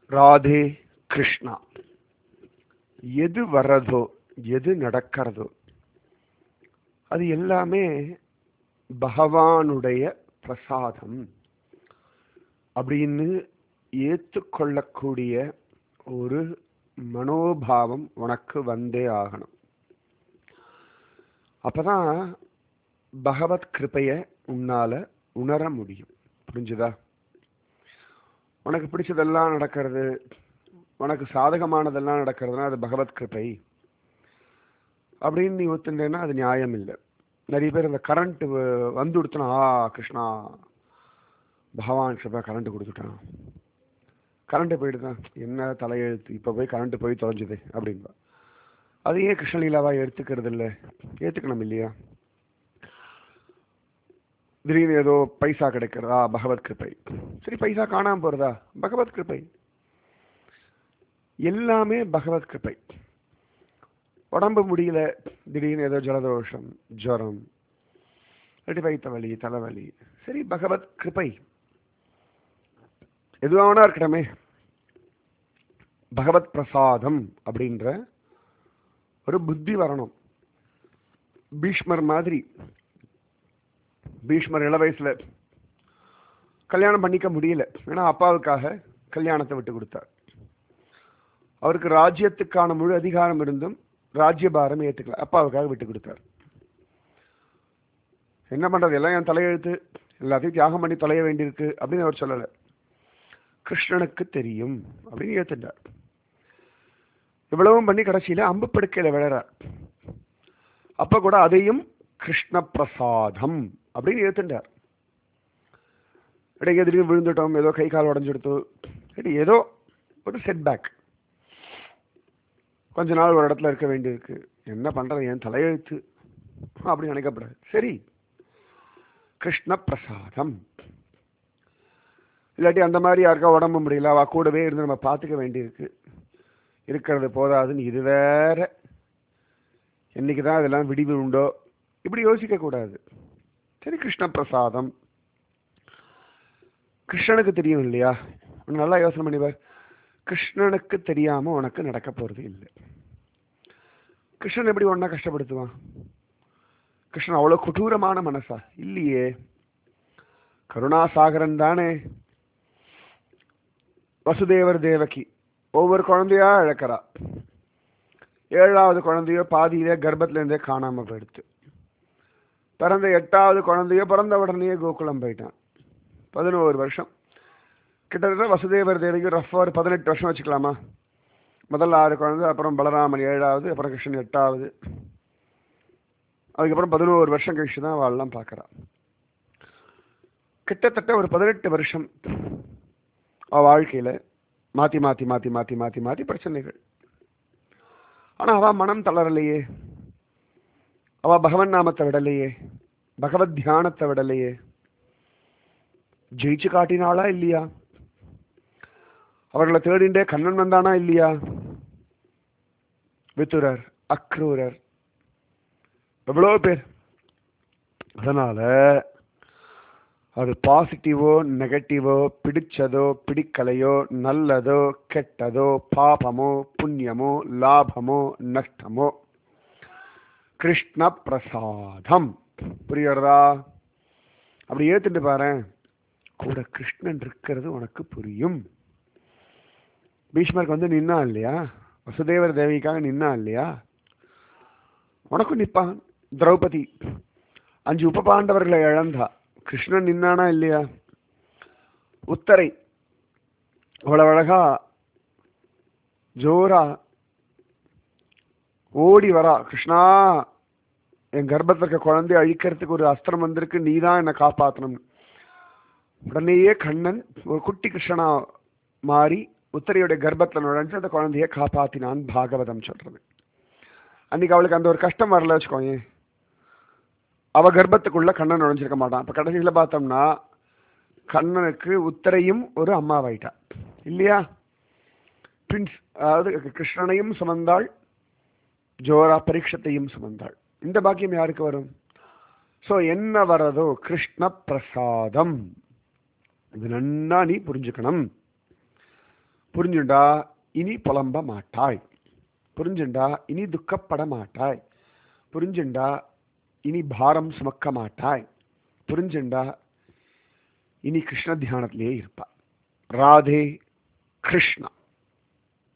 ராதே கிருஷ்ணா எது வர்றதோ எது நடக்கிறதோ அது எல்லாமே பகவானுடைய பிரசாதம் அப்படின்னு ஏற்றுக்கொள்ளக்கூடிய ஒரு மனோபாவம் உனக்கு வந்தே ஆகணும் அப்பதான் பகவத் கிருபைய உன்னால உணர முடியும் புரிஞ்சுதா உனக்கு பிடிச்சதெல்லாம் நடக்கிறது உனக்கு சாதகமானதெல்லாம் நடக்கிறதுனா அது பகவத் கிருபை அப்படின்னு நீ ஒத்துட்டேன்னா அது நியாயம் இல்லை நிறைய பேர் இந்த கரண்ட் வந்து கொடுத்தனா ஆ கிருஷ்ணா பகவான் கிருபா கரண்ட் கொடுத்துட்டான் கரண்ட் போயிடுதான் என்ன தலையெழுத்து இப்போ போய் கரண்ட் போய் தொலைஞ்சுது அப்படின்பா அது ஏன் கிருஷ்ணலீலாவா எடுத்துக்கிறது இல்லை ஏற்றுக்கணும் இல்லையா திடீர்னு ஏதோ பைசா கிடைக்கிறதா பகவத் கிருப்பை சரி பைசா காணாம போறதா பகவத் கிருப்பை எல்லாமே பகவத் கிருப்பை உடம்பு முடியல திடீர்னு ஏதோ ஜலதோஷம் ஜுரம் இல்லாட்டி வைத்த வலி தலைவலி சரி பகவத் கிருப்பை எதுவானா இருக்கட்டுமே பகவத் பிரசாதம் அப்படின்ற ஒரு புத்தி வரணும் பீஷ்மர் மாதிரி பீஷ்மர் இள வயசுல கல்யாணம் பண்ணிக்க முடியல ஏன்னா அப்பாவுக்காக கல்யாணத்தை விட்டு கொடுத்தார் அவருக்கு ராஜ்யத்துக்கான முழு அதிகாரம் இருந்தும் ராஜ்யபாரம் ஏற்றுக்கல அப்பாவுக்காக விட்டு கொடுத்தார் என்ன பண்றது எல்லாம் என் தலையெழுத்து எல்லாத்தையும் தியாகம் பண்ணி தொலைய வேண்டியிருக்கு அப்படின்னு அவர் சொல்லலை கிருஷ்ணனுக்கு தெரியும் அப்படின்னு ஏத்துட்டார் இவ்வளவும் பண்ணி கடைசியில அம்பு படுக்கையில விழறார் அப்ப கூட அதையும் கிருஷ்ண பிரசாதம் அப்படின்னு ஏத்துட்டார் இடையே திடீர்னு விழுந்துட்டோம் ஏதோ கை கால் உடஞ்செடுத்து இடி ஏதோ ஒரு செட்பேக் கொஞ்ச நாள் ஒரு இடத்துல இருக்க வேண்டியிருக்கு என்ன பண்றது என் தலையெழுத்து அப்படி நினைக்கப்படாது சரி கிருஷ்ண பிரசாதம் இல்லாட்டி அந்த மாதிரி யாருக்கா உடம்பு முடியல அவ கூடவே இருந்து நம்ம பார்த்துக்க வேண்டியிருக்கு இருக்கிறது போதாதுன்னு இது வேற என்னைக்கு தான் இதெல்லாம் விடிவு உண்டோ இப்படி யோசிக்க கூடாது சரி கிருஷ்ண பிரசாதம் கிருஷ்ணனுக்கு தெரியும் இல்லையா உனக்கு நல்லா யோசனை பண்ணிப்பார் கிருஷ்ணனுக்கு தெரியாம உனக்கு நடக்க போறது இல்லை கிருஷ்ணன் எப்படி ஒன்னா கஷ்டப்படுத்துவான் கிருஷ்ணன் அவ்வளவு கொடூரமான மனசா இல்லையே கருணாசாகரன் தானே வசுதேவர் தேவகி ஒவ்வொரு குழந்தையா இழக்கிறா ஏழாவது குழந்தையோ பாதியிலே கர்ப்பத்துல இருந்தே காணாம போயிடுத்து பிறந்த எட்டாவது குழந்தையோ பிறந்த உடனேயே கோகுலம் போயிட்டான் பதினோரு வருஷம் கிட்டத்தட்ட வசுதேவர் தேவகி ரஃபா ஒரு பதினெட்டு வருஷம் வச்சுக்கலாமா முதல்ல ஆறு குழந்தை அப்புறம் பலராமன் ஏழாவது அப்புறம் கிருஷ்ணன் எட்டாவது அதுக்கப்புறம் பதினோரு வருஷம் கழிச்சு தான் அவள்லாம் பார்க்குறான் கிட்டத்தட்ட ஒரு பதினெட்டு வருஷம் அவ வாழ்க்கையில மாத்தி மாத்தி மாத்தி மாத்தி மாத்தி மாத்தி பிரச்சனைகள் ஆனா அவ மனம் தளரலையே அவ பகவன் நாமத்தை விடலையே பகவத் தியானத்தை விடலையே ஜெயிச்சு காட்டினாளா இல்லையா அவர்களை தேடிண்டே கண்ணன் வந்தானா இல்லையா வித்துரர் அக்ரூரர் எவ்வளோ பேர் அதனால அது பாசிட்டிவோ நெகட்டிவோ பிடிச்சதோ பிடிக்கலையோ நல்லதோ கெட்டதோ பாபமோ புண்ணியமோ லாபமோ நஷ்டமோ கிருஷ்ண பிரசாதம் புரியுறதா அப்படி ஏத்துட்டு பாரு கூட கிருஷ்ணன் இருக்கிறது உனக்கு புரியும் பீஷ்மருக்கு வந்து நின்னா இல்லையா வசுதேவர் தேவிக்காக நின்னா இல்லையா உனக்கும் நிப்பான் திரௌபதி அஞ்சு உப பாண்டவர்களை இழந்தா கிருஷ்ணன் நின்னானா இல்லையா உத்தரை அவ்வளவு அழகா ஜோரா ஓடி வரா கிருஷ்ணா என் கர்ப்பத்தில் இருக்க குழந்தைய அழிக்கிறதுக்கு ஒரு அஸ்திரம் வந்திருக்கு நீ தான் என்னை காப்பாற்றணும் உடனேயே கண்ணன் ஒரு குட்டி கிருஷ்ணனா மாறி உத்தரையுடைய கர்ப்பத்தில் நுழைஞ்சு அந்த குழந்தைய காப்பாத்தினான் பாகவதம் சொல்றது அன்னைக்கு அவளுக்கு அந்த ஒரு கஷ்டம் வரல வச்சுக்கோங்க அவ கர்ப்பத்துக்குள்ள கண்ணன் நுழைஞ்சிருக்க மாட்டான் இப்ப கடைசியில பார்த்தோம்னா கண்ணனுக்கு உத்தரையும் ஒரு அம்மாவாயிட்டா இல்லையா பின்ஸ் அதாவது கிருஷ்ணனையும் சுமந்தாள் ஜோரா பரீட்சத்தையும் சுமந்தாள் இந்த பாக்கியம் யாருக்கு வரும் சோ என்ன வரதோ கிருஷ்ண பிரசாதம் இது நன்னா நீ புரிஞ்சுக்கணும் புரிஞ்சுண்டா இனி புலம்ப மாட்டாய் புரிஞ்சுண்டா இனி துக்கப்பட மாட்டாய் புரிஞ்சுண்டா இனி பாரம் சுமக்க மாட்டாய் புரிஞ்சுண்டா இனி கிருஷ்ண தியானத்திலேயே இருப்பா ராதே கிருஷ்ணா